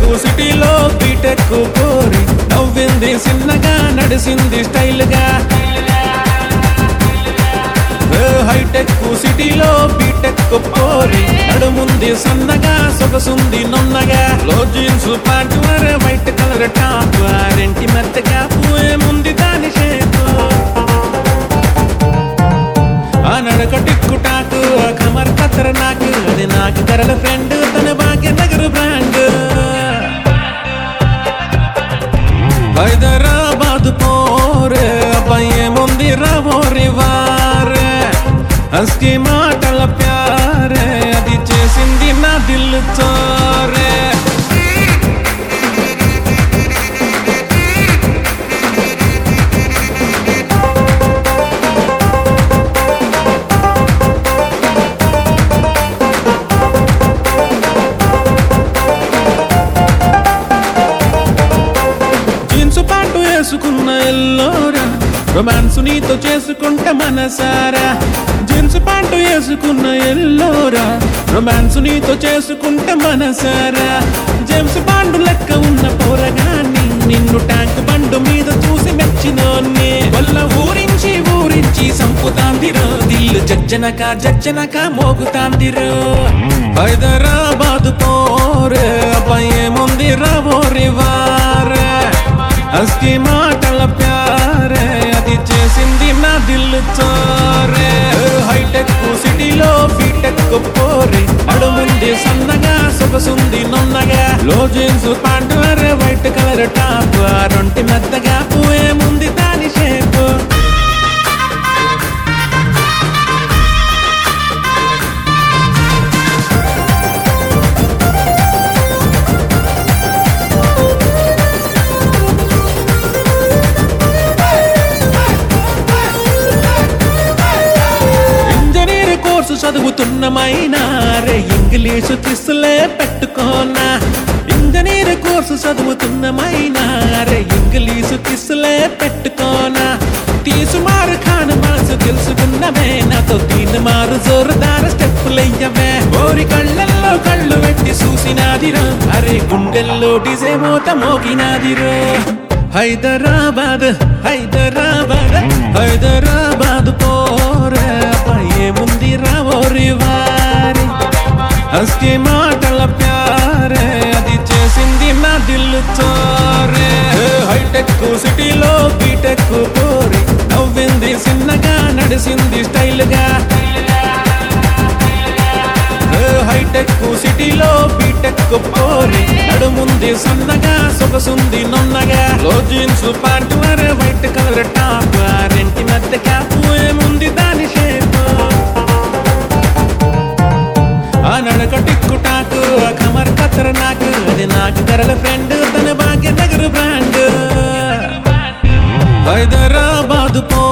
సిటీలో బీటెక్ కోరి నవ్వింది చిన్నగా నడిసింది స్టైల్ గా హైటెక్ సిటీలో బీటెక్ పోరి నడుముంది సన్నగా సొగసుంది నొన్నగా లో జీన్స్ ప్యాంట్ వరే వైట్ కలర్ టాప్ రెంటి మెత్తగా ఏముంది దాని షేప్ ఆ నడక టిక్కు టాకు ఆ కమర్ కత్తర నాకు అది నాకు గరల ఫ్రెండ్ తన భాగ్యనగర్ బ్రాండ్ హైదరాబాద్ పోరే అబ్బాయి ముంది రవోరి వారే హస్కి మాటల ప్యారే అది చేసింది నా దిల్లు చోరే జీన్స్ ప్యాంటు వేసుకున్న ఎల్లోరా రొమాన్స్ నీతో చేసుకుంటే మనసారా జీన్స్ ప్యాంటు వేసుకున్న ఎల్లోరా రొమాన్స్ నీతో చేసుకుంటే మనసారా జేమ్స్ బాండు లెక్క ఉన్న పోరగాన్ని నిన్ను ట్యాంక్ బండు మీద చూసి మెచ్చినోన్ని వల్ల ఊరించి ఊరించి సంపుతాందిరో దిల్లు జజ్జనక జజ్జనక మోగుతాందిరో హైదరాబాద్ పోరే అబ్బాయి ముంది రావోరి వారే అస్కి మాటల ప్యారే అది చేసింది నా దిల్లు చోరే హైటెక్ సిటీలో బీటెక్ పోరే అడుముంది సన్నగా సొగసుంది నొన్నగా లో జీన్స్ ప్యాంట్ వరే వైట్ కలర్ టాప్ రొంటి మెత్తగా ఏముంది దాని షేప్ ఇంజనీర్ కోర్సు చదువుతున్నమైనా రే ఇంగ్లీషు కిస్సులే పెట్టుకోనా ఇంజనీర్ కోర్సు చదువుతున్నమైనా రే ఇంగ్లీషు కిస్సులే పెట్టుకోనా తీసుమారు ఖాను మనసు తెలుసుకున్నవే నాతో దీని మారు జోరుదార స్టెప్పులయ్యవే ఓరి కళ్ళల్లో కళ్ళు పెట్టి చూసినాదిరో అరే గుండెల్లో డిజే మోత మోగినాదిరో హైదరాబాద్ హైదరాబాద్ హైదరాబాద్ పోరే పయ్యే ముంది రావోరి వారి హస్కి మాటల ప్యారే అది చేసింది నా దిల్లు చోరే హైటెక్ సిటీలో బీటెక్ పోరి నవ్వింది చిన్నగా నడిసింది స్టైల్ గా హైటెక్ సిటీలో బీటెక్ పోరి నడుముంది సన్నగా సొగసుంది నొన్నగా లో జీన్స్ ప్యాంట్ వరే వైట్ కలర్ టాప్ రెంటి మధ్య ఏముంది దాని షేప్ ఆ నడక టిక్కు టాకు ఆ కమర్ కత్తర నాకు అది నాకు గరల ఫ్రెండ్ తన భాగ్యనగర్ బ్రాండ్ హైదరాబాద్ పో